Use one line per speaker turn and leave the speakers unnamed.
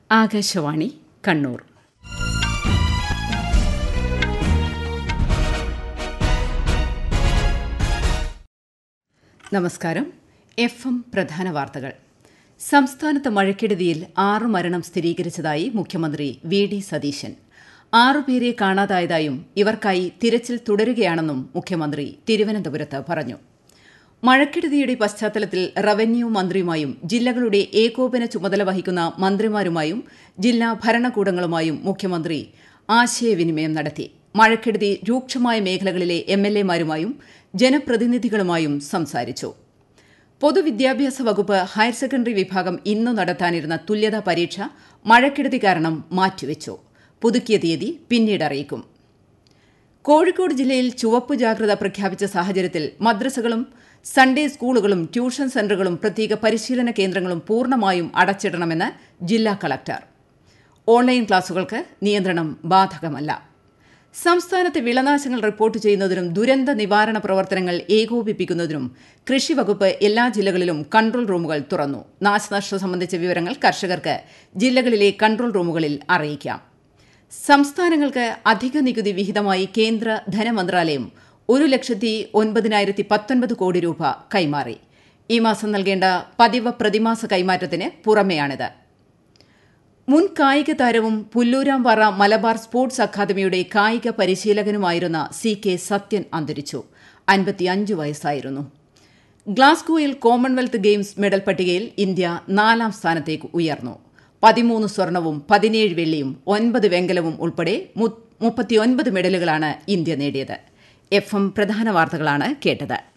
ആകാശവാണി കണ്ണൂർ നമസ്കാരം F M പ്രധാന വാർത്തകൾ സംസ്ഥാനത്ത് മഴക്കെടുതിയിൽ ആറ് മരണം സ്ഥിരീകരിച്ചതായി മുഖ്യമന്ത്രി വി ഡി സതീശൻ ആറുപേരെ കാണാതായതായും ഇവർക്കായി തിരച്ചിൽ തുടരുകയാണെന്നും മുഖ്യമന്ത്രി തിരുവനന്തപുരത്ത് പറഞ്ഞു മഴക്കെടുതിയുടെ പശ്ചാത്തലത്തിൽ റവന്യൂ മന്ത്രിയുമായും ജില്ലകളുടെ ഏകോപന ചുമതല വഹിക്കുന്ന മന്ത്രിമാരുമായും ജില്ലാ ഭരണകൂടങ്ങളുമായും മുഖ്യമന്ത്രി ആശയവിനിമയം നടത്തി മഴക്കെടുതി രൂക്ഷമായ മേഖലകളിലെ എം എൽ എമാരുമായും ജനപ്രതിനിധികളുമായും സംസാരിച്ചു പൊതുവിദ്യാഭ്യാസ വകുപ്പ് ഹയർ സെക്കൻഡറി വിഭാഗം ഇന്നു നടത്താനിരുന്ന തുല്യതാ പരീക്ഷ മഴക്കെടുതി കാരണം മാറ്റിവെച്ചു പുതുക്കിയ തീയതി പിന്നീട് അറിയിക്കും കോഴിക്കോട് ജില്ലയിൽ ചുവപ്പ് ജാഗ്രത പ്രഖ്യാപിച്ച സാഹചര്യത്തിൽ മദ്രസകളും സൺഡേ സ്കൂളുകളും ട്യൂഷൻ സെന്ററുകളും പ്രത്യേക പരിശീലന കേന്ദ്രങ്ങളും പൂർണ്ണമായും അടച്ചിടണമെന്ന് ജില്ലാ കളക്ടർ ഓൺലൈൻ ക്ലാസുകൾക്ക് നിയന്ത്രണം ബാധകമല്ല സംസ്ഥാനത്തെ വിളനാശങ്ങൾ റിപ്പോർട്ട് ചെയ്യുന്നതിനും ദുരന്ത നിവാരണ പ്രവർത്തനങ്ങൾ ഏകോപിപ്പിക്കുന്നതിനും കൃഷി വകുപ്പ് എല്ലാ ജില്ലകളിലും കൺട്രോൾ റൂമുകൾ തുറന്നു നാശനഷ്ടം സംബന്ധിച്ച വിവരങ്ങൾ കർഷകർക്ക് ജില്ലകളിലെ കൺട്രോൾ റൂമുകളിൽ അറിയിക്കാം സംസ്ഥാനങ്ങൾക്ക് അധിക നികുതി വിഹിതമായി കേന്ദ്ര ധനമന്ത്രാലയം ഒരു ലക്ഷത്തി ഒൻപതിനായിരത്തി പത്തൊൻപത് കോടി രൂപ കൈമാറി ഈ മാസം നൽകേണ്ട പതിവ് പ്രതിമാസ കൈമാറ്റത്തിന് പുറമെയാണിത് മുൻ കായിക താരവും പുല്ലൂരാംപാറ മലബാർ സ്പോർട്സ് അക്കാദമിയുടെ കായിക പരിശീലകനുമായിരുന്ന സി കെ സത്യൻ അന്തരിച്ചു അൻപത്തിയഞ്ച് വയസ്സായിരുന്നു ഗ്ലാസ്ഗോയിൽ കോമൺവെൽത്ത് ഗെയിംസ് മെഡൽ പട്ടികയിൽ ഇന്ത്യ നാലാം സ്ഥാനത്തേക്ക് ഉയർന്നു പതിമൂന്ന് സ്വർണവും പതിനേഴ് വെള്ളിയും ഒൻപത് വെങ്കലവും ഉൾപ്പെടെ മുപ്പത്തിയൊൻപത് മെഡലുകളാണ് ഇന്ത്യ നേടിയത് എഫ് എം പ്രധാന വാർത്തകളാണ് കേട്ടത്